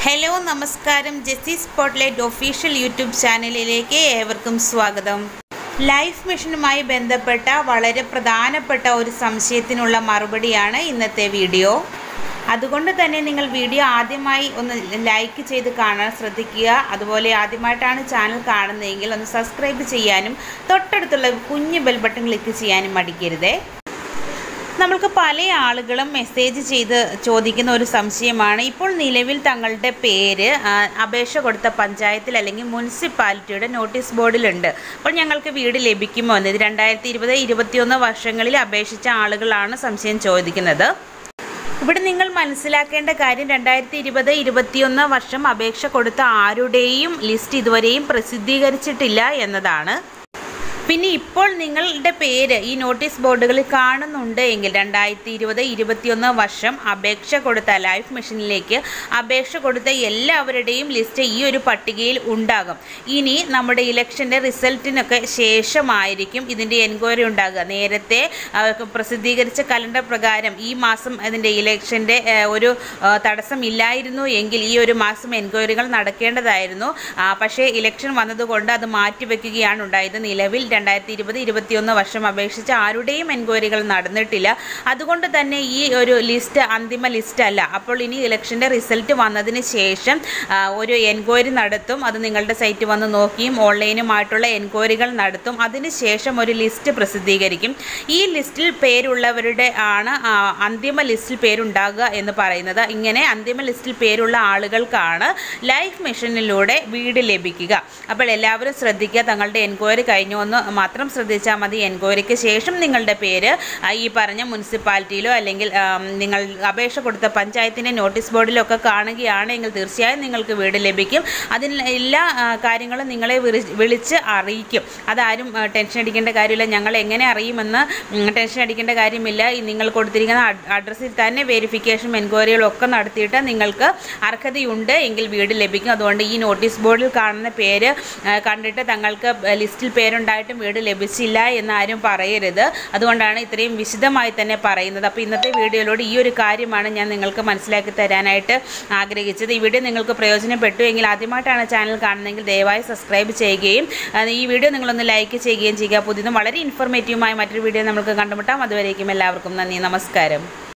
hello നമസ്കാരം Jessy spotlight official YouTube ചാനലിലേക്ക് ഏവർക്കും സ്വാഗതം ലൈഫ് മിഷനുമായി ബന്ധപ്പെട്ട വളരെ പ്രധാനപ്പെട്ട ഒരു സംശയത്തിനുള്ള മറുപടിയാണ് ഇന്നത്തെ വീഡിയോ അതുകൊണ്ട് തന്നെ നിങ്ങൾ വീഡിയോ ആദ്യമായി ഒന്ന് ലൈക്ക് ചെയ്ത് കാണാൻ ശ്രദ്ധിക്കുക അതുപോലെ ആദ്യമായിട്ടാണ് ചാനൽ കാണുന്നതെങ്കിൽ ഒന്ന് സബ്സ്ക്രൈബ് ചെയ്യാനും തൊട്ടടുത്തുള്ള കുഞ്ഞു ബെൽ ബട്ടൺ ക്ലിക്ക് ചെയ്യാനും മടിക്കരുതേ നമ്മൾക്ക് പല ആളുകളും മെസ്സേജ് ചെയ്ത് ചോദിക്കുന്ന ഒരു സംശയമാണ് ഇപ്പോൾ നിലവിൽ തങ്ങളുടെ പേര് ആ, അപേക്ഷ കൊടുത്ത പഞ്ചായത്തിൽ അല്ലെങ്കിൽ മുനിസിപ്പാലിറ്റിയുടെ നോട്ടീസ് ബോർഡിലുണ്ട് അപ്പോൾ ഞങ്ങൾക്ക് വീട് ലഭിക്കുമോ എന്ന് ഇത് രണ്ടായിരത്തി ഇരുപത് ഇരുപത്തിയൊന്ന് വർഷങ്ങളിൽ അപേക്ഷിച്ച ആളുകളാണ് സംശയം ചോദിക്കുന്നത് ഇവിടെ നിങ്ങൾ മനസ്സിലാക്കേണ്ട കാര്യം രണ്ടായിരത്തി ഇരുപത് ഇരുപത്തിയൊന്ന് വർഷം അപേക്ഷ കൊടുത്ത ആരുടെയും ലിസ്റ്റ് ഇതുവരെയും പ്രസിദ്ധീകരിച്ചിട്ടില്ല എന്നതാണ് പിന്നെ ഇപ്പോൾ നിങ്ങളുടെ പേര് ഈ നോട്ടീസ് ബോർഡുകളിൽ കാണുന്നുണ്ട് എങ്കിൽ രണ്ടായിരത്തി ഇരുപത് ഇരുപത്തിയൊന്ന് വർഷം അപേക്ഷ കൊടുത്ത ലൈഫ് മിഷനിലേക്ക് അപേക്ഷ കൊടുത്ത എല്ലാവരുടെയും ലിസ്റ്റ് ഈ ഒരു പട്ടികയിൽ ഉണ്ടാകും ഇനി നമ്മുടെ ഇലക്ഷൻ്റെ റിസൾട്ടിനൊക്കെ ശേഷമായിരിക്കും ഇതിൻ്റെ എൻക്വയറി ഉണ്ടാകുക നേരത്തെ ആ, പ്രസിദ്ധീകരിച്ച കലണ്ടർ പ്രകാരം ഈ മാസം അതിൻ്റെ ഇലക്ഷൻ്റെ ഒരു ആ, തടസ്സം ഇല്ലായിരുന്നു എങ്കിൽ ഈ ഒരു മാസം എൻക്വയറികൾ നടക്കേണ്ടതായിരുന്നു ആ, പക്ഷേ ഇലക്ഷൻ വന്നതുകൊണ്ട് അത് മാറ്റിവെക്കുകയാണ് ഉണ്ടായത് നിലവിൽ രണ്ടായിരത്തി ഇരുപത് ഇരുപത്തിയൊന്ന് വർഷം അപേക്ഷിച്ച് ആരുടെയും എൻക്വയറികൾ നടന്നിട്ടില്ല അതുകൊണ്ട് തന്നെ ഈ ഒരു ലിസ്റ്റ് അന്തിമ ലിസ്റ്റ് അല്ല അപ്പോൾ ഇനി ഇലക്ഷൻ്റെ റിസൾട്ട് വന്നതിന് ശേഷം ആ, ഒരു എൻക്വയറി നടത്തും അത് നിങ്ങളുടെ സൈറ്റ് വന്ന് നോക്കിയും ഓൺലൈനുമായിട്ടുള്ള എൻക്വയറികൾ നടത്തും അതിനുശേഷം ഒരു ലിസ്റ്റ് പ്രസിദ്ധീകരിക്കും ഈ ലിസ്റ്റിൽ പേരുള്ളവരുടെ ആണ് ആ, അന്തിമ ലിസ്റ്റിൽ പേരുണ്ടാകുക എന്ന് പറയുന്നത് ഇങ്ങനെ അന്തിമ ലിസ്റ്റിൽ പേരുള്ള ആളുകൾക്കാണ് ലൈഫ് മിഷനിലൂടെ വീട് ലഭിക്കുക അപ്പോൾ എല്ലാവരും ശ്രദ്ധിക്കുക തങ്ങളുടെ എൻക്വയറി കഴിഞ്ഞു എന്ന് മാത്രം ശ്രദ്ധിച്ചാൽ മതി എൻക്വയറിക്ക് ശേഷം നിങ്ങളുടെ പേര് ആ, ഈ പറഞ്ഞ മുനിസിപ്പാലിറ്റിയിലോ അല്ലെങ്കിൽ ആം, നിങ്ങൾ അപേക്ഷ കൊടുത്ത പഞ്ചായത്തിൻ്റെ നോട്ടീസ് ബോർഡിലോ ഒക്കെ കാണുകയാണെങ്കിൽ തീർച്ചയായും നിങ്ങൾക്ക് വീട് ലഭിക്കും അതിന് എല്ലാ ആ, കാര്യങ്ങളും നിങ്ങളെ വിറി- വിളിച്ച് അറിയിക്കും അതാരും ആ, ടെൻഷൻ അടിക്കേണ്ട കാര്യമില്ല ഞങ്ങൾ എങ്ങനെ അറിയുമെന്ന് ഉം, ടെൻഷൻ അടിക്കേണ്ട കാര്യമില്ല ഈ നിങ്ങൾ കൊടുത്തിരിക്കുന്ന അഡ്- അഡ്രസ്സിൽ തന്നെ വെരിഫിക്കേഷൻ എൻക്വയറികളും ഒക്കെ നടത്തിയിട്ട് നിങ്ങൾക്ക് അർഹതയുണ്ട് എങ്കിൽ വീട് ലഭിക്കും അതുകൊണ്ട് ഈ നോട്ടീസ് ബോർഡിൽ കാണുന്ന പേര് ആ, കണ്ടിട്ട് തങ്ങൾക്ക് ലിസ്റ്റിൽ പേരുണ്ടായിട്ടും വീട് ലഭിച്ചില്ല എന്നാരും പറയരുത് അതുകൊണ്ടാണ് ഇത്രയും വിശദമായി തന്നെ പറയുന്നത് അപ്പോൾ ഇന്നത്തെ വീഡിയോയിലൂടെ ഈ ഒരു കാര്യമാണ് ഞാൻ നിങ്ങൾക്ക് മനസ്സിലാക്കി തരാനായിട്ട് ആഗ്രഹിച്ചത് ഈ വീഡിയോ നിങ്ങൾക്ക് പ്രയോജനപ്പെട്ടു എങ്കിൽ ആദ്യമായിട്ടാണ് ചാനൽ കാണുന്നതെങ്കിൽ ദയവായി സബ്സ്ക്രൈബ് ചെയ്യുകയും ആ, ഈ വീഡിയോ നിങ്ങളൊന്ന് ലൈക്ക് ചെയ്യുകയും ചെയ്യുക പുതിയതും വളരെ ഇൻഫോർമേറ്റീവുമായ മറ്റൊരു വീഡിയോ നമുക്ക് കണ്ടുമുട്ടാം അതുവരേക്കും എല്ലാവർക്കും നന്ദി നമസ്കാരം